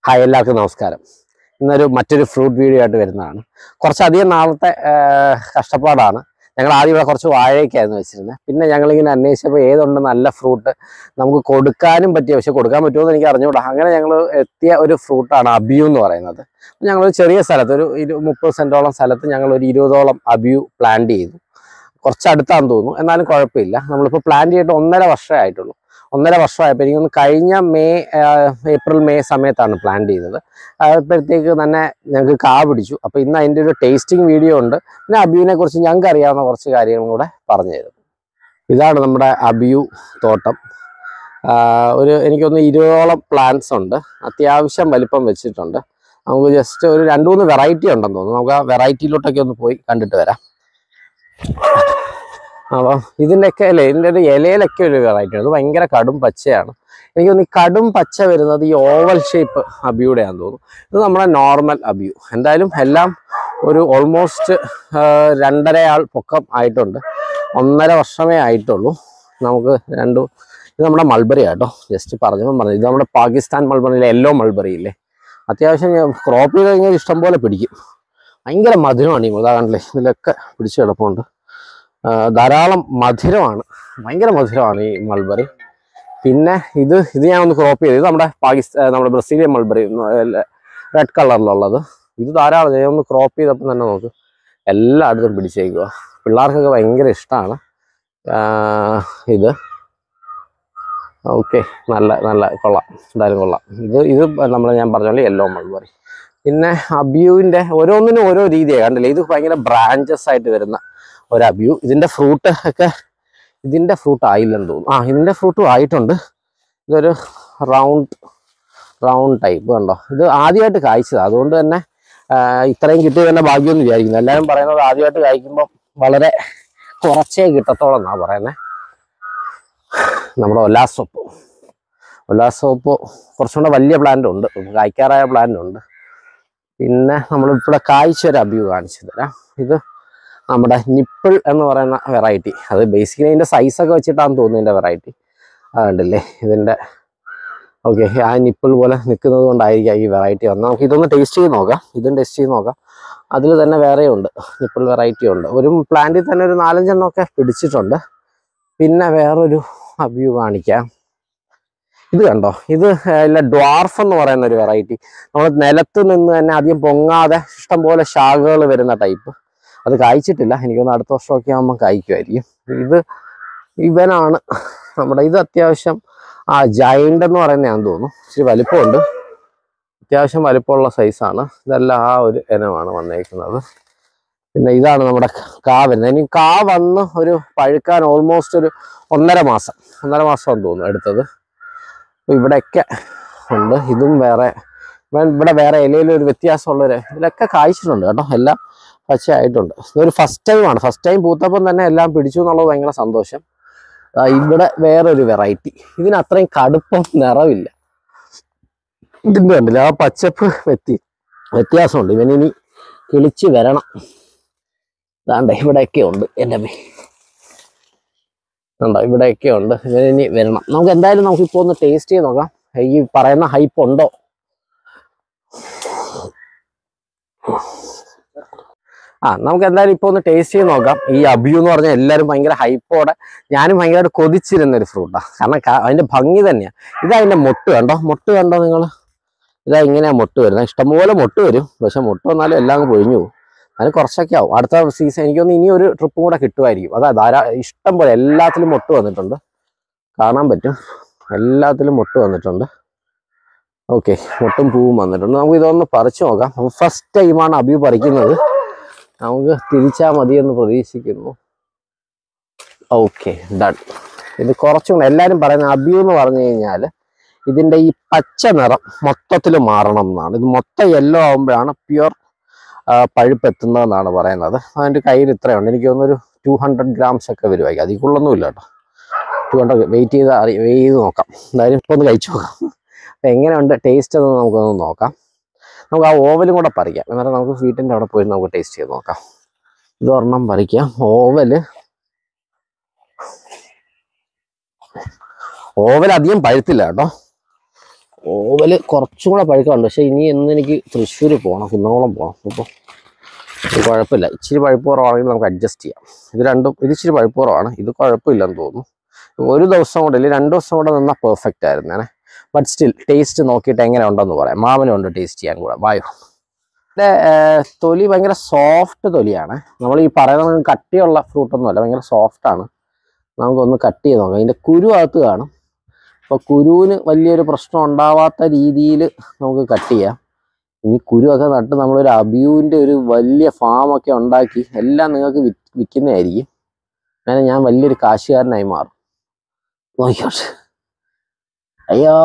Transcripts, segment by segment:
Hi എല്ലാവർക്കും നമസ്കാരം ഇന്നൊരു മറ്റൊരു ഫ്രൂട്ട് വീഡിയോ ആയിട്ട് വരുന്നതാണ് കുറച്ചധികം നാളത്തെ ആ, കഷ്ടപ്പാടാണ് ഞങ്ങൾ ആദ്യം ഇവിടെ കുറച്ച് വാഴയൊക്കെയായിരുന്നു വെച്ചിരുന്നത് പിന്നെ ഞങ്ങളിങ്ങനെ അന്വേഷിച്ചപ്പോൾ ഏതുണ്ട് നല്ല ഫ്രൂട്ട് നമുക്ക് കൊടുക്കാനും പറ്റിയ പക്ഷെ കൊടുക്കാൻ പറ്റുമോ എന്ന് എനിക്ക് അറിഞ്ഞുകൂടാ അങ്ങനെ ഞങ്ങൾ എത്തിയ ഒരു ഫ്രൂട്ടാണ് അബിയു എന്ന് പറയുന്നത് ഞങ്ങളൊരു ചെറിയ സ്ഥലത്ത് ഒരു ഇരു മുപ്പത് സെൻറ്റോളം സ്ഥലത്ത് ഞങ്ങൾ ഒരു ഇരുപതോളം അബിയു പ്ലാന്റ് ചെയ്തു കുറച്ച് അടുത്താന്ന് തോന്നുന്നു എന്നാലും കുഴപ്പമില്ല നമ്മളിപ്പോൾ പ്ലാന്റ് ചെയ്തിട്ട് ഒന്നര വർഷമേ ആയിട്ടുള്ളൂ ഒന്നര വർഷമായപ്പോൾ എനിക്കൊന്ന് കഴിഞ്ഞ മെയ് ആ, ഏപ്രിൽ മെയ് സമയത്താണ് പ്ലാൻ ചെയ്തത് അപ്പോഴത്തേക്ക് തന്നെ ഞങ്ങൾക്ക് കാ പിടിച്ചു അപ്പോൾ ഇന്ന് അതിൻ്റെ ഒരു ടേസ്റ്റിംഗ് വീഡിയോ ഉണ്ട് പിന്നെ അബിയുവിനെ കുറിച്ച് ഞങ്ങൾക്ക് അറിയാവുന്ന കുറച്ച് കാര്യങ്ങളും കൂടെ പറഞ്ഞു തരും ഇതാണ് നമ്മുടെ അബിയു തോട്ടം ആ, ഒരു എനിക്കൊന്ന് ഇരുപതോളം പ്ലാന്റ്സ് ഉണ്ട് അത്യാവശ്യം വലിപ്പം വെച്ചിട്ടുണ്ട് നമുക്ക് ജസ്റ്റ് ഒരു രണ്ട് മൂന്ന് വെറൈറ്റി ഉണ്ടെന്ന് തോന്നുന്നു നമുക്ക് ആ വെറൈറ്റിയിലോട്ടൊക്കെ ഒന്ന് പോയി കണ്ടിട്ട് വരാം അപ്പം ഇതിൻ്റെയൊക്കെ അല്ലേ ഇതിൻ്റെ ഒരു ഇലയിലൊക്കെ ഒരു വെറൈറ്റി അത് ഭയങ്കര കടും പച്ചയാണ് എനിക്ക് തോന്നുന്നു ഈ കടും പച്ച വരുന്നത് ഈ ഓവൽ ഷേപ്പ് അബിയുടെയാന്ന് തോന്നുന്നു ഇത് നമ്മുടെ നോർമൽ അബിയു എന്തായാലും എല്ലാം ഒരു ഓൾമോസ്റ്റ് രണ്ടര ആൾ പൊക്കം ആയിട്ടുണ്ട് ഒന്നര വർഷമേ ആയിട്ടുള്ളൂ നമുക്ക് രണ്ടു ഇത് നമ്മുടെ മൾബറി ആട്ടോ ജസ്റ്റ് പറഞ്ഞപ്പോൾ പറഞ്ഞു ഇത് നമ്മുടെ പാകിസ്ഥാൻ മൾബറിയിലെ യെല്ലോ മൾബറി ഇല്ലേ അത്യാവശ്യം ക്രോപ്പ് ചെയ്ത് കഴിഞ്ഞാൽ ഇഷ്ടംപോലെ പിടിക്കും ഭയങ്കര മധുരമാണ് ഈ മുതാ കണ്ടില്ലേ ഇതിലൊക്കെ പിടിച്ച് കിടപ്പുണ്ട് ആ, ധാരാളം മധുരമാണ് ഭയങ്കര മധുരമാണ് ഈ മൾബറി പിന്നെ ഇത് ഇത് ഞാൻ ഒന്ന് ക്രോപ്പ് ചെയ്ത് ഇത് നമ്മുടെ പാകിസ്ഥാൻ നമ്മുടെ ബ്രസീലിയൻ മൾബറി റെഡ് കളറിലുള്ളത് ഇത് ധാരാളം ഞാൻ ഒന്ന് ക്രോപ്പ് ചെയ്തപ്പോൾ തന്നെ നോക്ക് എല്ലായിടത്തും പിടിച്ചേക്കുക പിള്ളേർക്കൊക്കെ ഭയങ്കര ഇഷ്ടമാണ് ഇത് ഓക്കെ നല്ല നല്ല കൊള്ളാം എന്തായാലും കൊള്ളാം ഇത് ഇത് നമ്മൾ ഞാൻ പറഞ്ഞ പോലെ യെല്ലോ മൾബറി പിന്നെ അബ്യൂവിൻ്റെ ഓരോന്നിനും ഓരോ രീതിയാണ് കണ്ടില്ലേ ഇത് ഭയങ്കര ബ്രാഞ്ചസ് ആയിട്ട് വരുന്ന ഒരു അബ്യൂ ഇതിന്റെ ഫ്രൂട്ട് ഒക്കെ ഇതിന്റെ ഫ്രൂട്ട് ആയില്ലെന്ന് തോന്നുന്നു ആ ഇതിന്റെ ഫ്രൂട്ടും ആയിട്ടുണ്ട് ഇതൊരു റൗണ്ട് റൗണ്ട് ടൈപ്പ് കണ്ടോ ഇത് ആദ്യമായിട്ട് കായ്ച്ചതാണ് അതുകൊണ്ട് തന്നെ ആ, ഇത്രയും കിട്ടിയത് തന്നെ ഭാഗ്യമെന്ന് വിചാരിക്കുന്നു എല്ലാവരും പറയുന്നത് ആദ്യമായിട്ട് കായ്ക്കുമ്പോൾ വളരെ കുറച്ചേ കിട്ടത്തോളം എന്നാണ് പറയുന്നത് നമ്മുടെ ഒലാസോപ്പ് ഒലാസോപ്പ് കുറച്ചുകൂടെ വലിയ പ്ലാന്റ് ഉണ്ട് കായ്ക്കാറായ പ്ലാന്റ് ഉണ്ട് പിന്നെ നമ്മളിവിടെ കായ്ച്ച ഒരു അബ്യൂ കാണിച്ചു തരാം ഇത് നമ്മുടെ നിപ്പിൾ എന്ന് പറയുന്ന വെറൈറ്റി അത് ബേസിക്കലി അതിൻ്റെ സൈസൊക്കെ വെച്ചിട്ടാണെന്ന് തോന്നുന്നു ഇതിൻ്റെ വെറൈറ്റി അതുണ്ടല്ലേ ഇതിൻ്റെ ഓക്കെ ആ നിപ്പിൾ പോലെ നിൽക്കുന്നത് കൊണ്ടായിരിക്കാം ഈ വെറൈറ്റി വന്നത് നമുക്ക് ഇതൊന്ന് ടേസ്റ്റ് ചെയ്ത് നോക്കാം ഇതും ടേസ്റ്റ് ചെയ്ത് നോക്കാം അതിൽ തന്നെ വേറെയുണ്ട് നിപ്പിൾ വെറൈറ്റി ഉണ്ട് ഒരു പ്ലാന്റിൽ തന്നെ ഒരു നാലഞ്ചെണ്ണമൊക്കെ പിടിച്ചിട്ടുണ്ട് പിന്നെ വേറൊരു അബ്യൂ കാണിക്കാം ഇത് കണ്ടോ ഇത് ഇല്ല ഡ്വാർഫ് എന്ന് പറയുന്ന ഒരു വെറൈറ്റി നമ്മൾ നിലത്ത് നിന്ന് തന്നെ അധികം പൊങ്ങാതെ ഇഷ്ടംപോലെ ശാഖകൾ വരുന്ന ടൈപ്പ് അത് കായ്ച്ചിട്ടില്ല എനിക്കൊന്ന് അടുത്ത വർഷമൊക്കെ ആകുമ്പോൾ കായ്ക്കുമായിരിക്കും ഇത് ഇവനാണ് നമ്മുടെ ഇത് അത്യാവശ്യം ആ ജൈൻ്റ് എന്ന് പറയുന്നതാണെന്ന് തോന്നുന്നു ഇച്ചിരി വലിപ്പമുണ്ട് അത്യാവശ്യം വലിപ്പമുള്ള സൈസാണ് ഇതെല്ലാം ആ ഒരു ഇനമാണ് വന്നേക്കുന്നത് പിന്നെ ഇതാണ് നമ്മുടെ കാ വരുന്നത് ഇനി കാ വന്ന് ഒരു പഴുക്കാൻ ഓൾമോസ്റ്റ് ഒരു ഒന്നര മാസം ഒന്നര മാസമാണെന്ന് തോന്നുന്നു എടുത്തത് അപ്പൊ ഇവിടെയൊക്കെ ഉണ്ട് ഇതും വേറെ ഇവൻ ഇവിടെ വേറെ ഇലയിൽ ഒരു വ്യത്യാസമുള്ളൊരു ഇതിലൊക്കെ കായ്ച്ചിട്ടുണ്ട് കേട്ടോ എല്ലാം പച്ചയായിട്ടുണ്ട് ഇതൊരു ഫസ്റ്റ് ടൈമാണ് ഫസ്റ്റ് ടൈം പൂത്തപ്പം തന്നെ എല്ലാം പിടിച്ചു എന്നുള്ളത് ഭയങ്കര സന്തോഷം ആ, ഇവിടെ വേറൊരു വെറൈറ്റി ഇതിന് അത്രയും കടുപ്പം നിറവില്ല ഇതിൻ്റെ കണ്ടില്ല ആ പച്ചപ്പ് വ്യത്യ വ്യത്യാസമുണ്ട് ഇവനിനി കിളിച്ച് വരണം ഇതാണ്ട് ഇവിടെയൊക്കെ ഉണ്ട് എൻ്റെ അമ്മേ ഉണ്ടോ ഇവിടെയൊക്കെ ഉണ്ട് ഇവനിനി വരണം നമുക്ക് എന്തായാലും നമുക്കിപ്പോൾ ഒന്ന് ടേസ്റ്റ് ചെയ്ത് നോക്കാം ഈ പറയുന്ന ഹൈപ്പ് ഉണ്ടോ ആ നമുക്ക് എന്തായാലും ഇപ്പോൾ ഒന്ന് ടേസ്റ്റ് ചെയ്ത് നോക്കാം ഈ അബിയു എന്ന് പറഞ്ഞാൽ എല്ലാവരും ഭയങ്കര ഹൈപ്പോടെ ഞാനും ഭയങ്കരമായിട്ട് കൊതിച്ചിരുന്ന ഒരു ഫ്രൂട്ടാണ് കാരണം ക- അതിന്റെ ഭംഗി തന്നെയാണ് ഇതാ അതിന്റെ മൊട്ട് കണ്ടോ മൊട്ട് കണ്ടോ നിങ്ങൾ ഇതാ ഇങ്ങനെയാ മൊട്ട് വരുന്നത് ഇഷ്ടംപോലെ മൊട്ട് വരും പക്ഷെ മൊട്ട് വന്നാലും എല്ലാം അങ്ങ് പൊഴിഞ്ഞു പോകും അതിന് കുറച്ചൊക്കെ ആവും അടുത്ത സീസൺ എനിക്കൊന്ന് ഇനി ഒരു ട്രിപ്പും കൂടെ കിട്ടുമായിരിക്കും അതാ ധാരാ ഇഷ്ടം പോലെ എല്ലാത്തിലും മൊട്ട് വന്നിട്ടുണ്ട് കാണാൻ പറ്റും എല്ലാത്തിലും മൊട്ട് വന്നിട്ടുണ്ട് ഓക്കെ മൊട്ടും പൂവും വന്നിട്ടുണ്ട് നമുക്ക് ഇതൊന്ന് പറിച്ചു നോക്കാം ഫസ്റ്റ് ടൈമാണ് അബി പറിക്കുന്നത് നമുക്ക് തിരിച്ചാൽ മതിയെന്ന് പ്രതീക്ഷിക്കുന്നു ഓക്കെ ഡൺ ഇത് കുറച്ചും കൂടെ എല്ലാവരും പറയുന്ന അബിയു എന്ന് പറഞ്ഞു കഴിഞ്ഞാൽ ഇതിൻ്റെ ഈ പച്ച നിറം മൊത്തത്തിൽ മാറണം എന്നാണ് ഇത് മൊത്തം യെല്ലോ ആകുമ്പോഴാണ് പ്യുവർ പഴുപ്പ് എത്തുന്നതെന്നാണ് പറയുന്നത് അതിൻ്റെ കയ്യിൽ ഇത്രയുണ്ട് എനിക്ക് തോന്നുന്നൊരു ടു ഹൺഡ്രഡ് ഗ്രാംസ് ഒക്കെ വരുമായിരിക്കും അതിൽ കൂടുതലൊന്നുമില്ല കേട്ടോ ടു ഹൺഡ്രഡ് വെയിറ്റ് ചെയ്ത് അറി വെയിറ്റ് ചെയ്ത് നോക്കാം എന്തായാലും ഇപ്പോൾ ഒന്ന് കഴിച്ചു നോക്കാം അപ്പം എങ്ങനെയുണ്ട് ടേസ്റ്റ് എന്ന് നമുക്കൊന്ന് നോക്കാം നമുക്ക് ആ ഓവലും കൂടെ പറിക്കാം എന്നാലും നമുക്ക് വീട്ടിൻ്റെ അവിടെ പോയി നമുക്ക് ടേസ്റ്റ് ചെയ്ത് നോക്കാം ഇത് ഒരെണ്ണം പറിക്കാം ഓവല് ഓവൽ അധികം പഴുത്തില്ല കേട്ടോ ഓവല് കുറച്ചും കൂടെ പഴുക്കമുണ്ട് പക്ഷെ ഇനി എന്ന് എനിക്ക് തൃശ്ശൂർ പോകണം കുന്നംകുളം പോകണം അപ്പോൾ കുഴപ്പമില്ല ഇച്ചിരി പഴുപ്പ് കുറവാണെങ്കിൽ നമുക്ക് അഡ്ജസ്റ്റ് ചെയ്യാം ഇത് രണ്ടും ഇത് ഇച്ചിരി പഴുപ്പ് കുറവാണ് ഇത് കുഴപ്പമില്ലെന്ന് തോന്നുന്നു ഒരു ദിവസം കൂടെ അല്ലെങ്കിൽ രണ്ട് ദിവസം കൂടെ നിന്നാൽ പെർഫെക്റ്റ് ആയിരുന്നേനെ ബട്ട് സ്റ്റിൽ ടേസ്റ്റ് നോക്കിയിട്ട് എങ്ങനെ ഉണ്ടെന്ന് പറയാം മാമനുണ്ട് ടേസ്റ്റ് ചെയ്യാൻ കൂടെ വായോ ഇതിന്റെ ഏർ, തൊലി ഭയങ്കര സോഫ്റ്റ് തൊലിയാണ് നമ്മൾ ഈ പറയുന്ന കട്ടിയുള്ള ഫ്രൂട്ടൊന്നും അല്ല ഭയങ്കര സോഫ്റ്റ് ആണ് നമുക്കൊന്ന് കട്ട് ചെയ്ത് നോക്കാം ഇതിന്റെ കുരു അകത്ത് കാണും അപ്പോൾ കുരുവിന് വലിയൊരു പ്രശ്നം ഉണ്ടാവാത്ത രീതിയിൽ നമുക്ക് കട്ട് ചെയ്യാം ഇനി കുരുവൊക്കെ നട്ട് നമ്മളൊരു അബിയുവിൻ്റെ ഒരു വലിയ ഫാമൊക്കെ ഉണ്ടാക്കി എല്ലാം നിങ്ങൾക്ക് വി വിൽക്കുന്നതായിരിക്കും അങ്ങനെ ഞാൻ വലിയൊരു കാശുകാരനായി മാറും നോക്കിക്കോട്ടെ അയ്യോ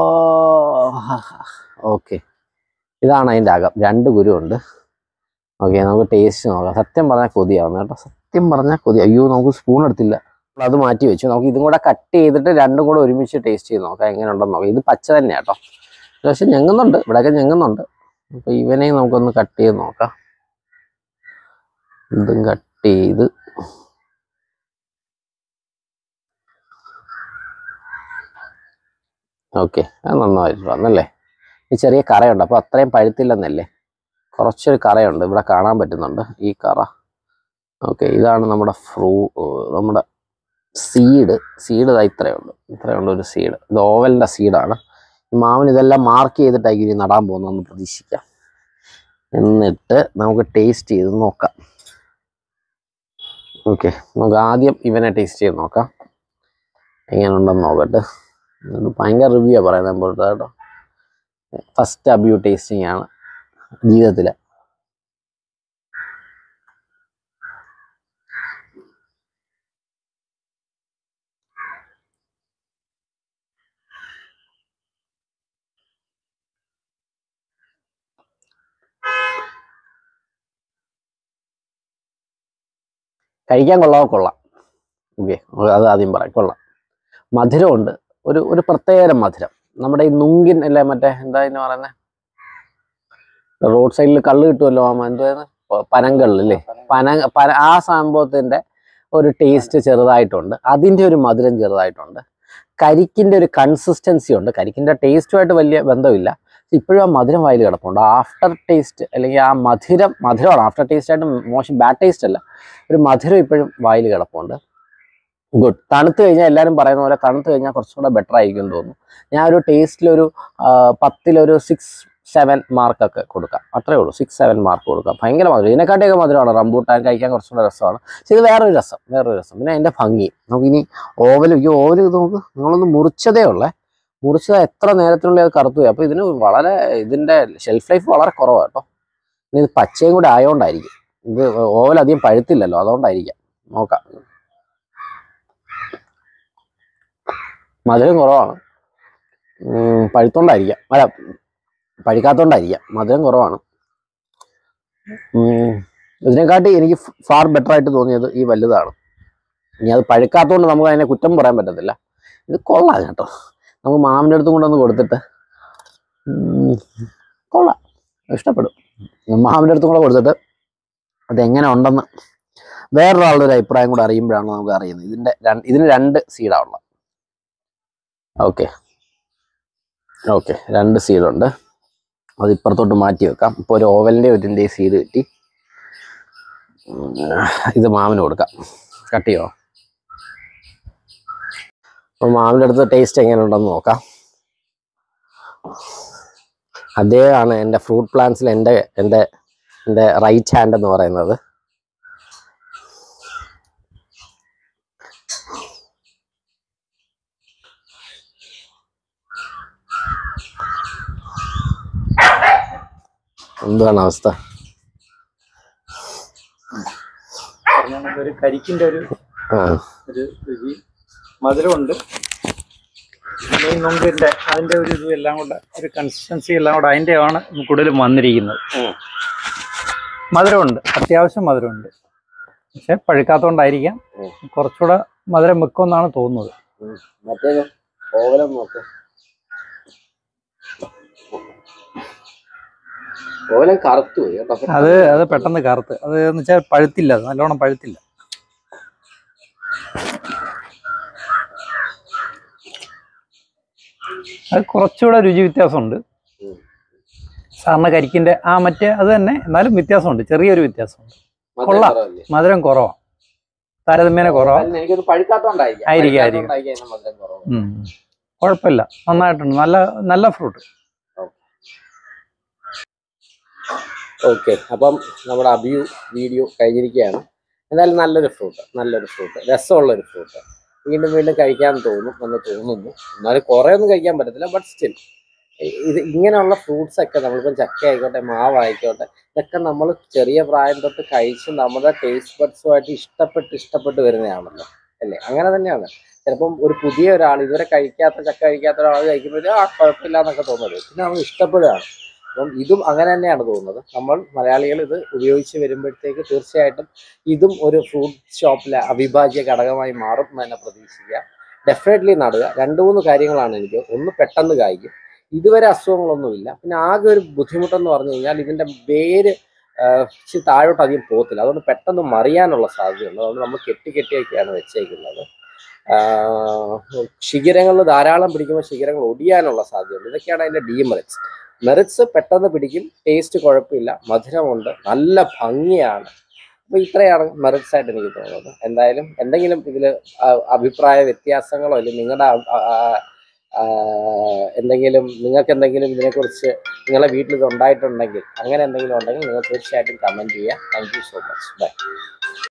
ഓക്കെ ഇതാണ് അതിൻ്റെ അകം രണ്ട് കുരുവുണ്ട് ഓക്കെ നമുക്ക് ടേസ്റ്റ് നോക്കാം സത്യം പറഞ്ഞാൽ കൊതിയാവുന്നു കേട്ടോ സത്യം പറഞ്ഞാൽ കൊതി അയ്യോ നമുക്ക് സ്പൂൺ എടുത്തില്ല അപ്പോൾ അത് മാറ്റി വെച്ചു നമുക്ക് ഇതും കൂടെ കട്ട് ചെയ്തിട്ട് രണ്ടും കൂടെ ഒരുമിച്ച് ടേസ്റ്റ് ചെയ്ത് നോക്കാം എങ്ങനെ ഉണ്ടെന്ന് നോക്കാം ഇത് പച്ച തന്നെയാണ് കേട്ടോ പക്ഷെ ഞെങ്ങുന്നുണ്ട് ഇവിടെയൊക്കെ ഞെങ്ങുന്നുണ്ട് അപ്പൊ ഇവനെയും നമുക്കൊന്ന് കട്ട് ചെയ്ത് നോക്കാം ഇതും കട്ട് ചെയ്ത് ഓക്കെ അത് നന്നായിട്ട് വന്നല്ലേ ഈ ചെറിയ കറയുണ്ട് അപ്പോൾ അത്രയും പഴുത്തില്ലെന്നല്ലേ കുറച്ചൊരു കറയുണ്ട് ഇവിടെ കാണാൻ പറ്റുന്നുണ്ട് ഈ കറ ഓക്കെ ഇതാണ് നമ്മുടെ ഫ്രൂ നമ്മുടെ സീഡ് സീഡ് ഇതാ ഇത്രയുണ്ട് ഇത്രയുണ്ട് ഒരു സീഡ് ഇത് ഓവലിൻ്റെ സീഡാണ് മാമൻ ഇതെല്ലാം മാർക്ക് ചെയ്തിട്ടായിരിക്കും ഇനി നടാൻ പോകുന്നതെന്ന് പ്രതീക്ഷിക്കാം എന്നിട്ട് നമുക്ക് ടേസ്റ്റ് ചെയ്ത് നോക്കാം ഓക്കെ നമുക്ക് ആദ്യം ഇവനെ ടേസ്റ്റ് ചെയ്ത് നോക്കാം എങ്ങനെയുണ്ടെന്ന് നോക്കട്ടെ എന്നിട്ട് ഭയങ്കര റിവ്യൂ ആണ് പറയുന്നത് പോലത്തെ കേട്ടോ ഫസ്റ്റ് അബ്യൂ ടേസ്റ്റിംഗ് ആണ് ജീവിതത്തിൽ കഴിക്കാൻ കൊള്ളാമോ കൊള്ളാം ഓക്കെ അത് ആദ്യം പറയാം കൊള്ളാം മധുരമുണ്ട് ഒരു ഒരു പ്രത്യേകതരം മധുരം നമ്മുടെ ഈ നുങ്കിൻ അല്ലേ മറ്റേ എന്താ ഇതിന് പറയുന്നത് റോഡ് സൈഡിൽ കള്ള് കിട്ടുമല്ലോ മാമ എന്തായിരുന്നു പനങ്കള്ള് അല്ലേ പന പന ആ സംഭവത്തിന്റെ ഒരു ടേസ്റ്റ് ചെറുതായിട്ടുണ്ട് അതിന്റെ ഒരു മധുരം ചെറുതായിട്ടുണ്ട് കരിക്കിന്റെ ഒരു കൺസിസ്റ്റൻസി ഉണ്ട് കരിക്കിന്റെ ടേസ്റ്റുമായിട്ട് വലിയ ബന്ധമില്ല ഇപ്പോഴും ആ മധുരം വായിൽ കിടപ്പുണ്ട് ആഫ്റ്റർ ടേസ്റ്റ് അല്ലെങ്കിൽ ആ മധുരം മധുരമാണ് ആഫ്റ്റർ ടേസ്റ്റ് ആയിട്ട് മോശം ബാഡ് ടേസ്റ്റ് അല്ല ഒരു മധുരം ഇപ്പോഴും വായിൽ കിടപ്പുണ്ട് ഗുഡ് തണുത്ത് കഴിഞ്ഞാൽ എല്ലാവരും പറയുന്ന പോലെ തണുത്ത് കഴിഞ്ഞാൽ കുറച്ചും കൂടെ ബെറ്റർ ആയിരിക്കും എന്ന് തോന്നുന്നു ഞാൻ ഒരു ടേസ്റ്റിലൊരു ആ, പത്തിലൊരു സിക്സ് സെവൻ മാർക്കൊക്കെ കൊടുക്കാം അത്രേ ഉള്ളൂ സിക്സ് സെവൻ മാർക്ക് കൊടുക്കാം ഭയങ്കര മധുരം ഇതിനെക്കാട്ടിയൊക്കെ മധുരമാണ് റംബൂട്ടാൻ കഴിക്കാൻ കുറച്ചുകൂടെ രസമാണ് പക്ഷെ ഇത് വേറൊരു രസം വേറൊരു രസം പിന്നെ അതിൻ്റെ ഭംഗി നമുക്കിനി ഓവൽ ഈ ഓവൽ ഇത് നമുക്ക് നിങ്ങളൊന്ന് മുറിച്ചതേ ഉള്ളേ മുറിച്ചത് എത്ര നേരത്തിനുള്ളിൽ അത് കറുത്തു പോയി അപ്പോൾ ഇതിന് വളരെ ഇതിൻ്റെ ഷെൽഫ് ലൈഫ് വളരെ കുറവാണ് കേട്ടോ ഇനി ഇത് പച്ചയും കൂടെ ആയതുകൊണ്ടായിരിക്കും ഇത് ഓവൽ അധികം പഴുത്തില്ലല്ലോ അതുകൊണ്ടായിരിക്കാം നോക്കാം മധുരം കുറവാണ് ഉം, പഴുത്തോണ്ടായിരിക്കാം അല്ല പഴുക്കാത്തോണ്ടായിരിക്കാം മധുരം കുറവാണ് ഉം, ഇതിനെക്കാട്ടി എനിക്ക് ഫാർ ബെറ്റർ ആയിട്ട് തോന്നിയത് ഈ വലുതാണ് ഇനി അത് പഴുക്കാത്തോണ്ട് നമുക്ക് അതിനെ കുറ്റം പറയാൻ പറ്റത്തില്ല ഇത് കൊള്ളാം കേട്ടോ നമുക്ക് മാമിൻ്റെ അടുത്തും കൊണ്ടൊന്ന് കൊടുത്തിട്ട് ഉം, കൊള്ളാം ഇഷ്ടപ്പെടും മാമിൻ്റെ അടുത്തും കൂടെ കൊടുത്തിട്ട് അതെങ്ങനെ ഉണ്ടെന്ന് വേറൊരാളുടെ ഒരു അഭിപ്രായം കൂടെ അറിയുമ്പോഴാണ് നമുക്ക് അറിയുന്നത് ഇതിൻ്റെ രണ്ട് ഇതിന് രണ്ട് സീഡാണ് ഉള്ളത് ഓക്കെ ഓക്കെ രണ്ട് സീഡുണ്ട് അത് ഇപ്പുറത്തോട്ട് മാറ്റി വെക്കാം ഇപ്പോൾ ഒരു ഓവലിൻ്റെ ഒരു സീഡ് കിട്ടി ഉം, ഇത് മാമിന് കൊടുക്കാം കട്ട് ചെയ്യോ അപ്പോൾ മാമിൻ്റെ അടുത്ത് ടേസ്റ്റ് എങ്ങനെയുണ്ടെന്ന് നോക്കാം അദ്ദേഹമാണ് എൻ്റെ ഫ്രൂട്ട് പ്ലാന്റ്സിൽ എൻ്റെ എൻ്റെ എൻ്റെ റൈറ്റ് ഹാൻഡ് എന്ന് പറയുന്നത് എന്താണ് അവസ്ഥ ഒരു കരിക്കിന്റെ ഒരു ആ ഒരു രുചി മധുരമുണ്ട് പിന്നെ ഈ നൊങ്കിന്റെ അതിന്റെ ഒരു ഇതും എല്ലാം കൂടെ ഒരു കൺസിസ്റ്റൻസി എല്ലാം കൂടെ അതിന്റെ ആണ് കൂടുതലും വന്നിരിക്കുന്നത് ഉം. മധുരമുണ്ട് അത്യാവശ്യം മധുരമുണ്ട് പക്ഷെ പഴുക്കാത്തോണ്ടായിരിക്കാം ഉം. കുറച്ചുകൂടെ മധുരം വെക്കുമെന്നാണ് തോന്നുന്നത് മറ്റേത് ഓവലം നോക്ക് ഓവലം കറുത്തു പോയി കേട്ടോ അത് അത് പെട്ടെന്ന് കറുത്ത് അത് എന്ന് വെച്ചാൽ പഴുത്തില്ല അത് നല്ലോണം പഴുത്തില്ല അത് കുറച്ചുകൂടെ രുചി വ്യത്യാസമുണ്ട് ഉം. സാറിന് കരിക്കിന്റെ ആ മറ്റേ അത് തന്നെ എന്നാലും വ്യത്യാസമുണ്ട് ചെറിയൊരു വ്യത്യാസമുണ്ട് മധുരം കൊള്ളാം. കുറവല്ലേ? മധുരം കുറവാണ് താരതമ്യേന കുറവാണ് അല്ല, എനിക്കൊന്ന് പഴുക്കാത്തോണ്ടായിരിക്കാം ആയിരിക്കും, പഴുക്കാത്തോണ്ടായിരിക്കാം ഇതിന് മധുരം കുറവ് ഉം. കുഴപ്പമില്ല നന്നായിട്ടുണ്ട് നല്ല നല്ല ഫ്രൂട്ട് ഓക്കെ അപ്പം നമ്മുടെ അബിയു വീഡിയോ കഴിഞ്ഞിരിക്കുകയാണ് എന്തായാലും നല്ലൊരു ഫ്രൂട്ട് നല്ലൊരു ഫ്രൂട്ട് രസമുള്ളൊരു ഫ്രൂട്ട് വീണ്ടും വീണ്ടും കഴിക്കാൻ തോന്നും എന്ന് തോന്നുന്നു എന്നാലും കുറേ ഒന്നും കഴിക്കാൻ പറ്റത്തില്ല ബട്ട് സ്റ്റിൽ ഇത് ഇങ്ങനെയുള്ള ഫ്രൂട്ട്സ് ഒക്കെ നമ്മളിപ്പം ചക്ക ആയിക്കോട്ടെ മാവായിക്കോട്ടെ ഇതൊക്കെ നമ്മൾ ചെറിയ പ്രായം തൊട്ട് കഴിച്ച് നമ്മുടെ ടേസ്റ്റ് ബഡ്സുമായിട്ട് ഇഷ്ടപ്പെട്ട് ഇഷ്ടപ്പെട്ട് വരുന്നതാണല്ലോ അല്ലേ അങ്ങനെ തന്നെയാണ് ചിലപ്പം ഒരു പുതിയ ഒരാൾ ഇതുവരെ കഴിക്കാത്ത ചക്ക കഴിക്കാത്ത ഒരാൾ കഴിക്കുമ്പോൾ ആ കുഴപ്പമില്ല എന്നൊക്കെ തോന്നുന്നത് പിന്നെ നമ്മൾ ഇഷ്ടപ്പെടുകയാണ് അപ്പം ഇതും അങ്ങനെ തന്നെയാണ് തോന്നുന്നത് നമ്മൾ മലയാളികൾ ഇത് ഉപയോഗിച്ച് വരുമ്പോഴത്തേക്ക് തീർച്ചയായിട്ടും ഇതും ഒരു ഫ്രൂട്ട് ഷോപ്പിലെ അവിഭാജ്യ ഘടകമായി മാറും എന്ന് തന്നെ പ്രതീക്ഷിക്കുക ഡെഫിനറ്റ്ലി നടുക രണ്ട് മൂന്ന് കാര്യങ്ങളാണ് എനിക്ക് ഒന്ന് പെട്ടെന്ന് കായ്ക്കും ഇതുവരെ അസുഖങ്ങളൊന്നുമില്ല പിന്നെ ആകെ ഒരു ബുദ്ധിമുട്ടെന്ന് പറഞ്ഞു കഴിഞ്ഞാൽ ഇതിൻ്റെ വേര് ആ, ഇച്ചിരി താഴോട്ട് അധികം പോകത്തില്ല അതുകൊണ്ട് പെട്ടെന്ന് മറിയാനുള്ള സാധ്യതയുണ്ട് അതുകൊണ്ട് നമ്മൾ കെട്ടി കെട്ടിയൊക്കെയാണ് വെച്ചേക്കുന്നത് ശിഖരങ്ങൾ ധാരാളം പിടിക്കുമ്പോൾ ശിഖരങ്ങൾ ഒടിയാനുള്ള സാധ്യതയുണ്ട് ഇതൊക്കെയാണ് അതിൻ്റെ ഡീമെറിറ്റ്സ് മെറിറ്റ്സ് പെട്ടെന്ന് പിടിക്കും ടേസ്റ്റ് കുഴപ്പമില്ല മധുരമുണ്ട് നല്ല ഭംഗിയാണ് അപ്പോൾ ഇത്രയാണ് മെറിറ്റ്സ് ആയിട്ട് എനിക്ക് തോന്നുന്നത് എന്തായാലും എന്തെങ്കിലും ഇതിൽ അഭിപ്രായ വ്യത്യാസങ്ങളോ അല്ലെങ്കിൽ നിങ്ങളുടെ ആ- ആ- ആ, എന്തെങ്കിലും നിങ്ങൾക്ക് എന്തെങ്കിലും ഇതിനെക്കുറിച്ച് നിങ്ങളുടെ വീട്ടിൽ ഇത് ഉണ്ടായിട്ടുണ്ടെങ്കിൽ അങ്ങനെ എന്തെങ്കിലും ഉണ്ടെങ്കിൽ നിങ്ങൾ തീർച്ചയായിട്ടും കമൻറ്റ് ചെയ്യുക thank you so much by